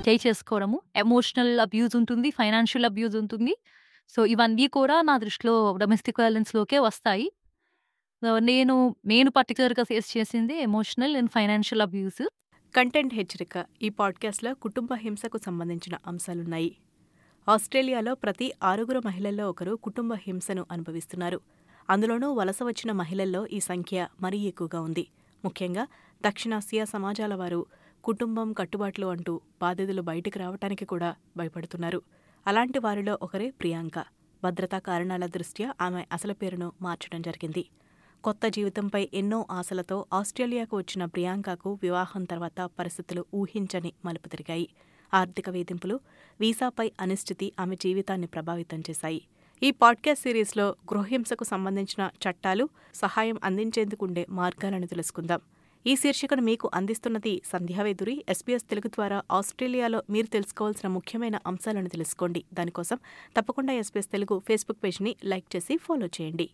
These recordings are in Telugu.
చేయి చేసుకోవడము. ఎమోషనల్ అబ్యూజ్ ఉంటుంది. ఫైనాన్షియల్ అబ్యూజ్ ఉంటుంది. సో, ఇవన్నీ కూడా నా దృష్టిలో డొమెస్టిక్ వయలెన్స్‌లోకే వస్తాయి. సో, నేను నేను పర్టిక్యులర్‌గా ఫేస్ చేసింది emotional and financial abuse. Content హెచ్చరిక ఈ పాడ్కాస్ట్లో కుటుంబ హింసకు సంబంధించిన అంశాలున్నాయి ఆస్ట్రేలియాలో ప్రతి ఆరుగురు మహిళల్లో ఒకరు కుటుంబ హింసను అనుభవిస్తున్నారు అందులోనూ వలస వచ్చిన మహిళల్లో ఈ సంఖ్య మరీ ఎక్కువగా ఉంది ముఖ్యంగా దక్షిణాసియా సమాజాల వారు కుటుంబం కట్టుబాట్లు అంటూ బాధితులు బయటికి రావటానికి కూడా భయపడుతున్నారు అలాంటి వారిలో ఒకరే ప్రియాంక భద్రతా కారణాల దృష్ట్యా ఆమె అసలు పేరును మార్చడం జరిగింది కొత్త జీవితంపై ఎన్నో ఆశలతో ఆస్ట్రేలియాకు వచ్చిన ప్రియాంకకు వివాహం తర్వాత పరిస్థితులు ఊహించని మలుపు తిరిగాయి ఆర్థిక వేధింపులు వీసాపై అనిశ్చితి ఆమె జీవితాన్ని ప్రభావితం చేశాయి ఈ పాడ్కాస్ట్ సిరీస్లో గృహహింసకు సంబంధించిన చట్టాలు సహాయం అందించేందుకు ఉండే మార్గాలను తెలుసుకుందాం ఈ శీర్షికను మీకు అందిస్తున్నది సంధ్యావేదురి ఎస్పీఎస్ తెలుగు ద్వారా ఆస్ట్రేలియాలో మీరు తెలుసుకోవాల్సిన ముఖ్యమైన అంశాలను తెలుసుకోండి దానికోసం తప్పకుండా ఎస్పీఎస్ తెలుగు ఫేస్బుక్ పేజ్ని లైక్ చేసి ఫాలో చేయండి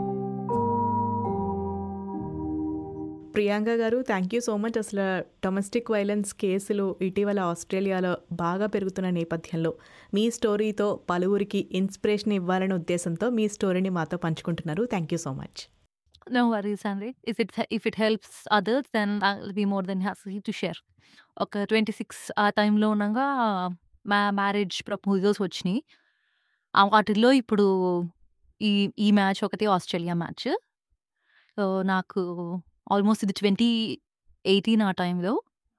Priyanka garu thank you so much అసలు డొమెస్టిక్ వైలెన్స్ కేసులు ఇటీవల ఆస్ట్రేలియాలో బాగా పెరుగుతున్న నేపథ్యంలో మీ స్టోరీతో పలువురికి ఇన్స్పిరేషన్ ఇవ్వాలనే ఉద్దేశంతో మీ స్టోరీని మాతో పంచుకుంటున్నారు thank you so much no worries అండి if it if it helps others then I will be more then happy to share ఒక ట్వంటీ సిక్స్ ఆ టైంలో ఉండగా మా మ్యారేజ్ ప్రపోజల్స్ వచ్చినాయి ఆ వాటిల్లో ఇప్పుడు ఈ ఈ మ్యాచ్ ఒకటి ఆస్ట్రేలియా మ్యాచ్ సో నాకు ఆల్మోస్ట్ ఇది ట్వంటీ ఎయిటీన్ ఆ టైంలో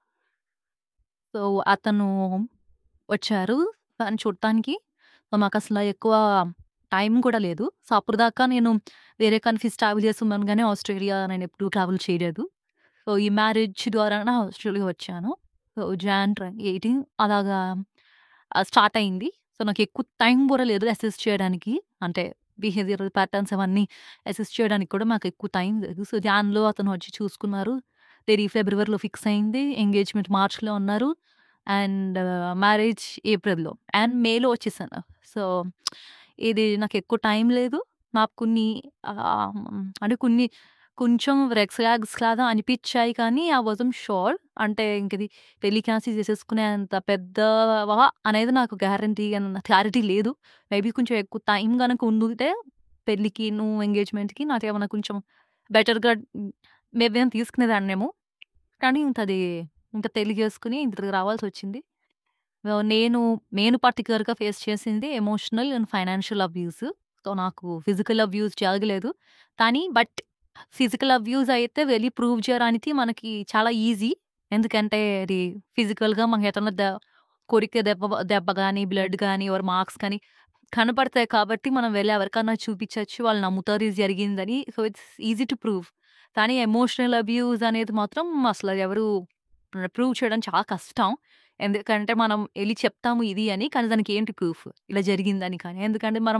సో అతను వచ్చారు తను చూడటానికి సో మాకు అసలు ఎక్కువ టైం కూడా లేదు సో అప్పుడు దాకా నేను వేరే కంట్రీస్ ట్రావెల్ చేస్తున్నాను కానీ ఆస్ట్రేలియా నేను ఎప్పుడు ట్రావెల్ చేయలేదు సో ఈ మ్యారేజ్ ద్వారా ఆస్ట్రేలియా వచ్చాను సో జాన్ ఎయిటీన్ అలాగా స్టార్ట్ అయింది సో నాకు ఎక్కువ టైం కూడా లేదు అసెస్ చేయడానికి అంటే బిహేవియరల్ ప్యాటర్న్స్ అవన్నీ అసెస్ చేయడానికి కూడా మాకు ఎక్కువ టైం లేదు సో జాన్లో అతను వచ్చి చూసుకున్నారు డైరీ ఫిబ్రవరిలో ఫిక్స్ అయింది ఎంగేజ్మెంట్ మార్చ్లో ఉన్నారు అండ్ మ్యారేజ్ ఏప్రిల్లో అండ్ మేలో వచ్చేసాను సో ఇది నాకు ఎక్కువ టైం లేదు నాకు కొన్ని అంటే కొన్ని కొంచెం రెక్స్ లాగ్స్ లాగా అనిపించాయి కానీ ఆ వాజం షోర్ అంటే ఇంకది పెళ్లి క్యాన్సిల్ చేసేసుకునే అంత పెద్ద అనేది నాకు గ్యారంటీ క్లారిటీ లేదు మేబీ కొంచెం ఎక్కువ టైం కనుక ఉండితే పెళ్ళికి నువ్వు ఎంగేజ్మెంట్కి నాకు ఏమైనా కొంచెం బెటర్గా మేబీ నేను తీసుకునేదాన్నేమో కానీ ఇంకది ఇంకా తెలియజేసుకుని ఇంత రావాల్సి వచ్చింది నేను నేను పర్టికులర్గా ఫేస్ చేసింది emotional and financial abuse so నాకు ఫిజికల్ అబ్యూస్ జరగలేదు కానీ బట్ ఫిజికల్ అబ్యూస్ అయితే వెళ్ళి ప్రూవ్ చేయడానికి మనకి చాలా ఈజీ ఎందుకంటే అది ఫిజికల్గా మనకి ఎట్లా కొరికే దెబ్బ దెబ్బ కానీ బ్లడ్ కానీ ఎవరు మార్క్స్ కానీ కనపడతాయి కాబట్టి మనం వెళ్ళి ఎవరికన్నా చూపించవచ్చు వాళ్ళు నమ్ముతారు ఇది జరిగిందని so it's easy to prove కానీ ఎమోషనల్ అబ్యూస్ అనేది మాత్రం అసలు ఎవరు ప్రూవ్ చేయడం చాలా కష్టం ఎందుకంటే మనం వెళ్ళి చెప్తాము ఇది అని కానీ దానికి ఏంటి ప్రూఫ్ ఇలా జరిగిందని కానీ ఎందుకంటే మనం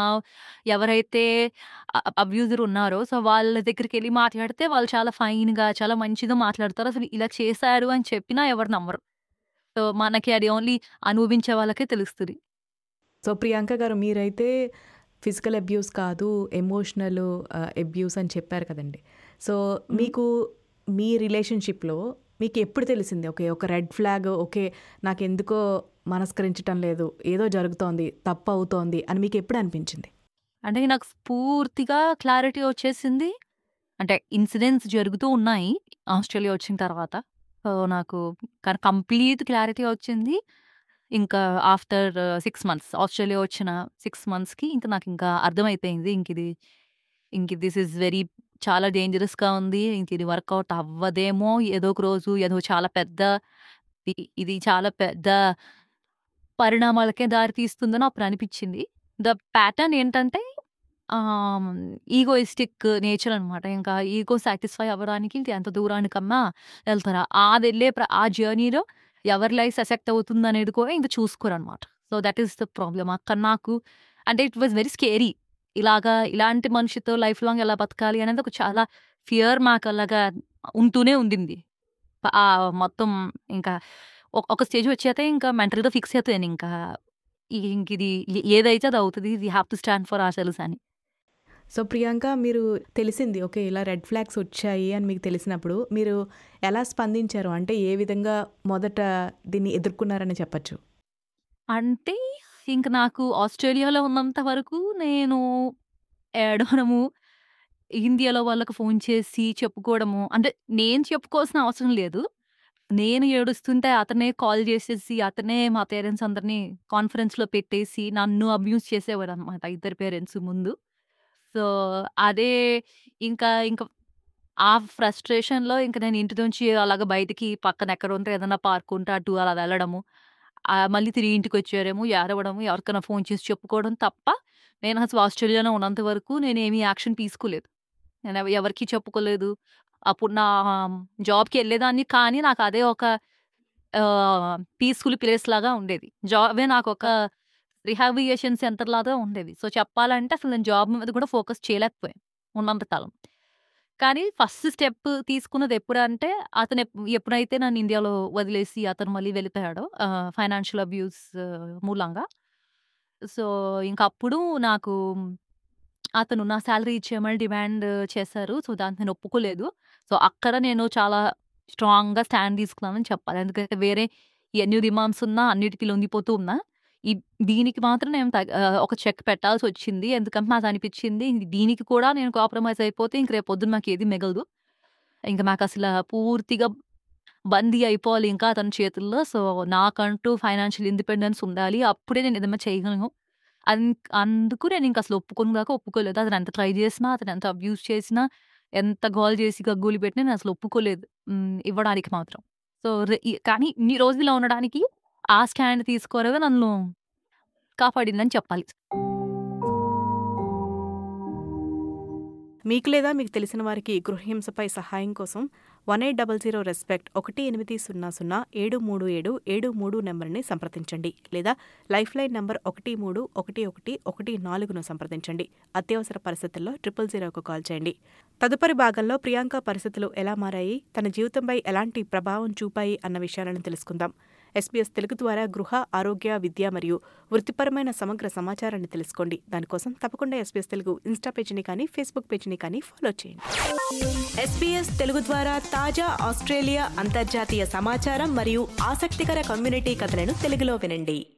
ఎవరైతే అబ్యూజర్ ఉన్నారో సో వాళ్ళ దగ్గరికి వెళ్ళి మాట్లాడితే వాళ్ళు చాలా ఫైన్గా చాలా మంచిగా మాట్లాడతారు అసలు ఇలా చేశారు అని చెప్పినా ఎవరు నమ్మరు సో మనకి అది ఓన్లీ అనుభవించే వాళ్ళకే తెలుస్తుంది సో ప్రియాంక గారు మీరైతే ఫిజికల్ అబ్యూస్ కాదు ఎమోషనల్ అబ్యూస్ అని చెప్పారు కదండి సో మీకు మీ రిలేషన్షిప్లో మీకు ఎప్పుడు తెలిసింది ఓకే ఒక రెడ్ ఫ్లాగ్ ఓకే నాకు ఎందుకో మనస్కరించటం లేదు ఏదో జరుగుతోంది తప్పు అవుతోంది అని మీకు ఎప్పుడు అనిపించింది అంటే నాకు పూర్తిగా క్లారిటీ వచ్చేసింది అంటే ఇన్సిడెంట్స్ జరుగుతూ ఉన్నాయి ఆస్ట్రేలియా వచ్చిన తర్వాత సో నాకు కంప్లీట్ క్లారిటీ వచ్చింది ఇంకా ఆఫ్టర్ సిక్స్ మంత్స్ ఆస్ట్రేలియా వచ్చిన సిక్స్ మంత్స్కి ఇంకా నాకు ఇంకా అర్థమైపోయింది ఇంక ఇది ఇంక దిస్ ఇస్ వెరీ చాలా డేంజరస్గా ఉంది ఇంక ఇది వర్కౌట్ అవ్వదేమో ఏదో ఒక రోజు ఏదో చాలా పెద్ద ఇది చాలా పెద్ద పరిణామాలకే దారి తీస్తుందని అప్పుడు అనిపించింది ద ప్యాటర్న్ ఏంటంటే ఈగోయిస్టిక్ నేచర్ అనమాట ఇంకా ఈగో సాటిస్ఫై అవ్వడానికి ఎంత దూరానికమ్మా వెళ్తారా ఆ వెళ్ళే ఆ జర్నీలో ఎవరి లైఫ్ ఎఫెక్ట్ అవుతుంది అనేది కూడా ఇంకా చూసుకోరు అనమాట so that is the problem అక్కడ నాకు అంటే ఇట్ వాజ్ వెరీ స్కేరీ ఇలాగా ఇలాంటి మనిషితో లైఫ్ లాంగ్ ఎలా బతకాలి అనేది ఒక చాలా ఫియర్ మాకు అలాగా ఉంటూనే ఉండింది ఆ మొత్తం ఇంకా ఒక స్టేజ్ వచ్చేస్తే ఇంకా మెంటల్గా ఫిక్స్ అవుతాను ఇంకా ఇంక ఇది ఏదైతే అది అవుతుంది ఇది have to stand for ourselves అని సో ప్రియాంక మీరు తెలిసింది ఓకే ఇలా రెడ్ ఫ్లాగ్స్ వచ్చాయి అని మీకు తెలిసినప్పుడు మీరు ఎలా స్పందించారు అంటే ఏ విధంగా మొదట దీన్ని ఎదుర్కొన్నారని చెప్పచ్చు అంటే ఇంక నాకు ఆస్ట్రేలియాలో ఉన్నంత వరకు నేను ఏడవడము, ఇండియాలో వాళ్ళకి ఫోన్ చేసి చెప్పుకోవడము. అంటే నేను చెప్పుకోవాల్సిన అవసరం లేదు. నేను ఏడుస్తుంటే అతనే కాల్ చేసేసి, అతనే మా పేరెంట్స్ అందరిని కాన్ఫరెన్స్‌లో పెట్టేసి నన్ను అబ్యూజ్ చేసేవారనమాట ఇద్దరి పేరెంట్స్ ముందు. సో, అదే ఇంకా ఇంక ఆ ఫ్రస్ట్రేషన్‌లో ఇంక నేను ఇంటి నుంచి అలాగ బయటికి పక్కన ఎక్కడుంటే ఏదైనా పార్క్ ఉంటే అటు అలా వెళ్ళడము. ఆహ్, మళ్ళీ తిరిగి ఇంటికొచ్చారేమో ఏడవడము, ఎవరికైనా ఫోన్ చేసి చెప్పుకోవడం తప్ప నేను అసలు ఆస్ట్రేలియాలో ఉన్నంత వరకు నేనేమి యాక్షన్ తీసుకోలేదు. నేను ఎవ ఎవరికీ చెప్పుకోలేదు. అప్పుడు నా జాబ్‌కెళ్ళేదాన్ని కానీ నాకు అదే ఒక ఆహ్, పీస్‌ఫుల్ ప్లేస్ లాగా ఉండేది. జాబే నాకొక రిహాబిలిటేషన్ సెంటర్ లాగా ఉండేది. సో, చెప్పాలంటే అసలు నేను జాబ్ మీద కూడా ఫోకస్ చేయలేకపోయాను ఉన్నంత కాలం. కానీ ఫస్ట్ స్టెప్ తీసుకున్నది ఎప్పుడంటే అతను ఎప్ ఎప్పుడైతే నన్ను ఇండియాలో వదిలేసి అతను మళ్ళీ వెళ్ళిపోయాడో ఆహ్, ఫైనాన్షియల్ అబ్యూస్ మూలంగా. సో, ఇంకప్పుడు నాకు అతను నా సాలరీ ఇచ్చేయమని డిమాండ్ చేశారు. సో, దానికి నేను ఒప్పుకోలేదు. సో, అక్కడ నేను చాలా స్ట్రాంగ్‌గా స్టాండ్ తీసుకున్నానని చెప్పాలి. ఎందుకంటే వేరే ఎన్ని డిమాండ్స్ ఉన్నా అన్నిటికి లొంగిపోతూ ఉన్నా. ఈ దీనికి మాత్రం నేను తగ్ ఆహ్, ఒక చెక్ పెట్టాల్సొచ్చింది. ఎందుకంటే నాకనిపిచ్చింది దీనికి కూడా నేను కాంప్రమైజ్ అయిపోతే ఇంక రేపు పొద్దున నాకేది మిగలదు. ఇంక నాకసల పూర్తిగా బందీ అయిపోవాలి ఇంకా అతని చేతుల్లో. సో, నాకంటూ ఫైనాన్షియల్ ఇండిపెండెన్స్ ఉండాలి. అప్పుడే నేను ఏదైనా చేయగలను. అన్ అందుకు నేనింక అసలు ఒప్పుకోను గాక ఒప్పుకోలేదు. అతను ఎంత ట్రై చేసినా, అతను ఎంత అబ్యూజ్ చేసినా, ఎంత గోల చేసి గగ్గోలు పెట్టినా నేను అసలు ఒప్పుకోలేదు. హ్మ్. ఇవ్వడానికి మాత్రం. సో, రె ఈ కానీ ఇన్ని రోజులు ఇలా ఉండడానికి ఆ స్టాండ్ తీసుకోవడమే నన్ను కాపాడిందని చెప్పాలి. మీకు లేదా మీకు తెలిసిన వారికి గృహహింసపై సహాయం కోసం 1800 రెస్పెక్ట్ 18800737 నంబర్‌ని సంప్రదించండి. లేదా లైఫ్‌లైన్ నంబర్ 131114ను సంప్రదించండి. అత్యవసర పరిస్థితుల్లో 000కు కాల్ చేయండి. తదుపరి భాగంలో ప్రియాంక పరిస్థితులు ఎలా మారాయి, తన జీవితంపై ఎలాంటి ప్రభావం చూపాయి అన్న విషయాలను తెలుసుకుందాం. ఎస్బీఎస్ తెలుగు ద్వారా గృహ, ఆరోగ్య, విద్య మరియు వృత్తిపరమైన సమగ్ర సమాచారాన్ని తెలుసుకోండి. దానికోసం తప్పకుండా ఎస్బీఎస్ తెలుగు ఇన్‌స్టా పేజీని కానీ, ఫేస్‌బుక్ పేజీని కానీ ఫాలో చేయండి. ఎస్బీఎస్ తెలుగు ద్వారా తాజా ఆస్ట్రేలియా, అంతర్జాతీయ సమాచారం మరియు ఆసక్తికర కమ్యూనిటీ కథలను తెలుగులో వినండి.